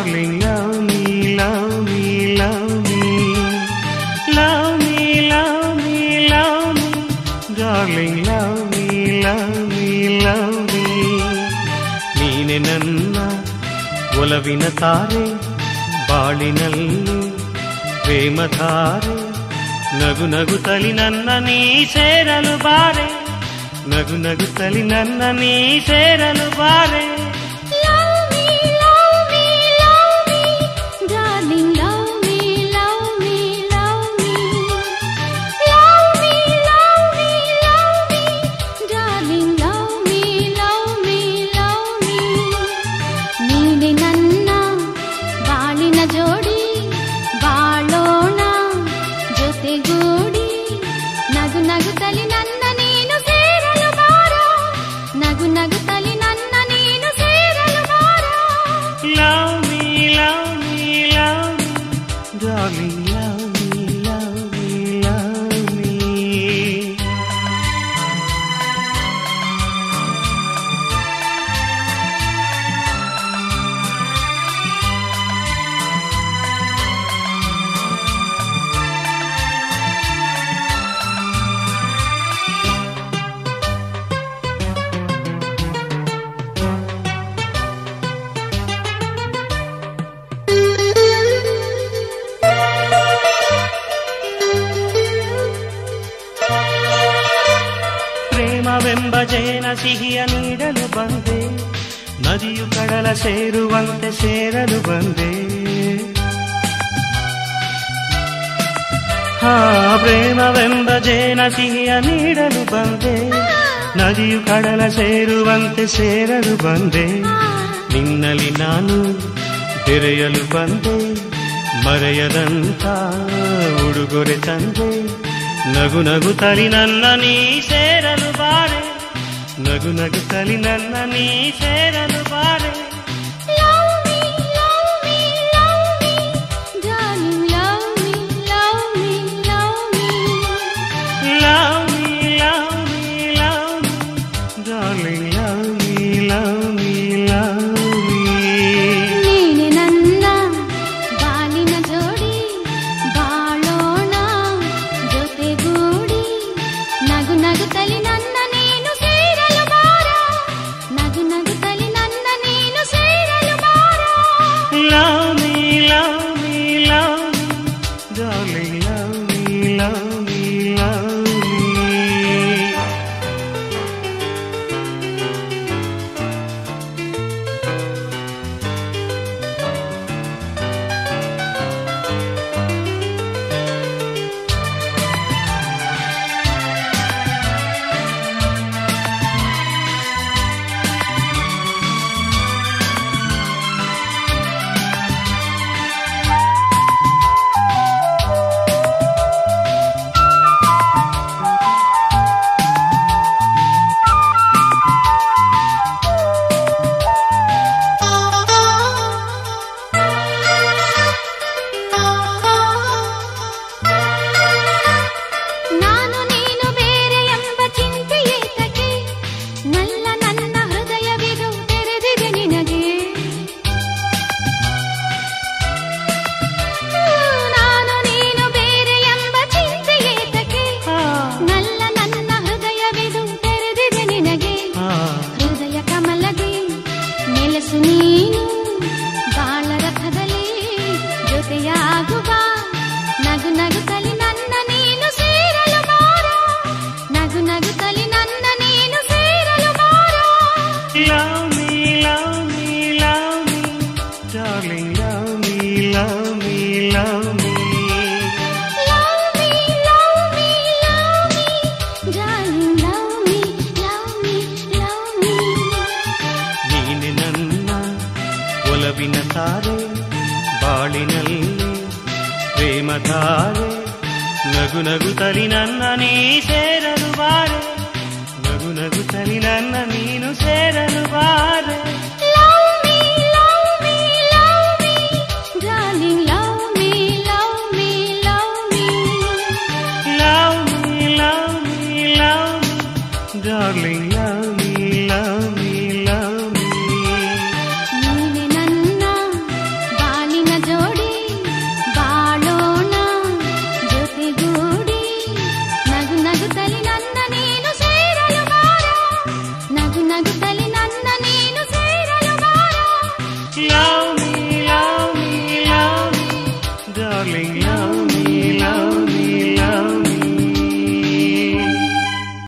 Darling, love me, love me, love me. Love me, love me, love me. Darling, love me, love me, love me. ನೀನೆ ನನ್ನ ಒಲವಿನ ತಾರೆ ಬಾಳಿನಲ್ಲಿ ಪ್ರೇಮಧಾರೆ ನಗು ನಗುತ್ತಲಿ ನನ್ನ ನೀ ಸೇರಲು ಬಾರೆ ನಗು ನಗುತ್ತಲಿ ನನ್ನ ನೀ ಸೇರಲು ಬಾರೆ Love me, love me, love me, darling, love me, love me, love me. Love me, love me, love me, darling, love me, love me, love me. ನೀನೆ ನನ್ನ ಬಾಳಿನ ಜೋಡಿ ಬಾಳೋಣ ಜೊತೆಗೂಡಿ ನಗು ನಗುತ್ತಲಿ ನನ್ನ ನೀನು ಸೇರಲು ಬಾರ ನಗು ನಗುತ್ತಲಿ ನನ್ನ ನೀನು ಸೇರಲು ಬಾರ Love me, love me, love me. Darling, love me, love me, love me. ಪ್ರೇಮವೆಂಬ ಜೇನ ಸಿಹಿಯ ನೀಡಲು ಬಂದೆ ನದಿಯು ಕಡಲ ಸೇರುವಂತೆ ಸೇರಲು ಬಂದೆ ಹಾ ಪ್ರೇಮವೆಂಬ ಜೇನ ಸಿಹಿಯ ನೀಡಲು ಬಂದೆ ನದಿಯು ಕಡಲ ಸೇರುವಂತೆ ಸೇರಲು ಬಂದೆ ನಿನ್ನಲ್ಲಿ ನಾನು ಬೆರೆಯಲು ಬಂದೆ ಮರೆಯದಂತ ಉಡುಗೊರೆ ತಂದೆ ನಗು ನಗುತ್ತಲಿ ನನ್ನ ನೀ ಸೇರಲು ಬಾರೆ ನಗು ನಗುತ್ತಲಿ ನನ್ನ ನೀ ಸೇರಲು ಬಾರೆ Love me, love me, love me, darling, love me, love me, love me. Love me, love me, love me, darling, love me, love me, love me. ನೀನೆ ನನ್ನ ಬಾಳಿನ ಜೋಡಿ ಬಾಳೋಣ ಜೊತೆಗೂಡಿ ನಗು ನಗುತ್ತಲಿ ನನ್ನ ನೀನು ಸೇರಲು ಬಾರ ನಗು ನಗುತ್ತಲಿ ನನ್ನ ನೀನು ಸೇರಲು ಬಾರ Love me, love me, love me, darling, love me, love me, love me. ನಾನು ನೀನು ಬೇರೆ ಎಂಬ ಚಿಂತೆ ಏತಕ್ಕೆ ನಲ್ಲ ನನ್ನ ಹೃದಯವಿದು ತೆರೆದಿದೆ ನಿನಗೆ ನಾನು ನೀನು ಬೇರೆ ಎಂಬ ಚಿಂತೆ ಏತಕ್ಕೆ ನಲ್ಲ ನನ್ನ ಹೃದಯವಿದು ತೆರೆದಿದೆ ನಿನಗೆ Ah. ಹೃದಯ ಕಮಲದಿ ನೆಲೆಸು ನೀನು ಬಾಳ ರಥದಲ್ಲಿ ಜೊತೆಯಾಗುವ ನಗು ನಗುತ್ತಲಿ ನನ್ನ ನೀನು ಸೇರಲು ಬಾರ ನಗು ನಗುತ್ತಲಿ ನನ್ನ ನೀನು ಸೇರಲು ಬಾರ Love me, love me, love me, darling, love me, love me, love me. Love me, love me, love me, darling, love me, love me, love me. ನೀನೆ ನನ್ನ ಒಲವಿನ ತಾರೆ ಬಾಳಿನಲ್ಲಿ ಪ್ರೇಮಧಾರೆ ನಗು ನಗುತ್ತಲಿ ನನ್ನ ನೀ ಸೇರಲು ಬಾರೆ ನಗು ನಗುತ್ತಲಿ ನನ್ನ ನೀನು ಸೇರಲು ಬಾರೆ Love me, love me, love me, darling, love me, love me, love me. Love me, love me, love me, darling, love me, love me, love me. ನೀನೆ ನನ್ನ Love me, love me, love me, darling, love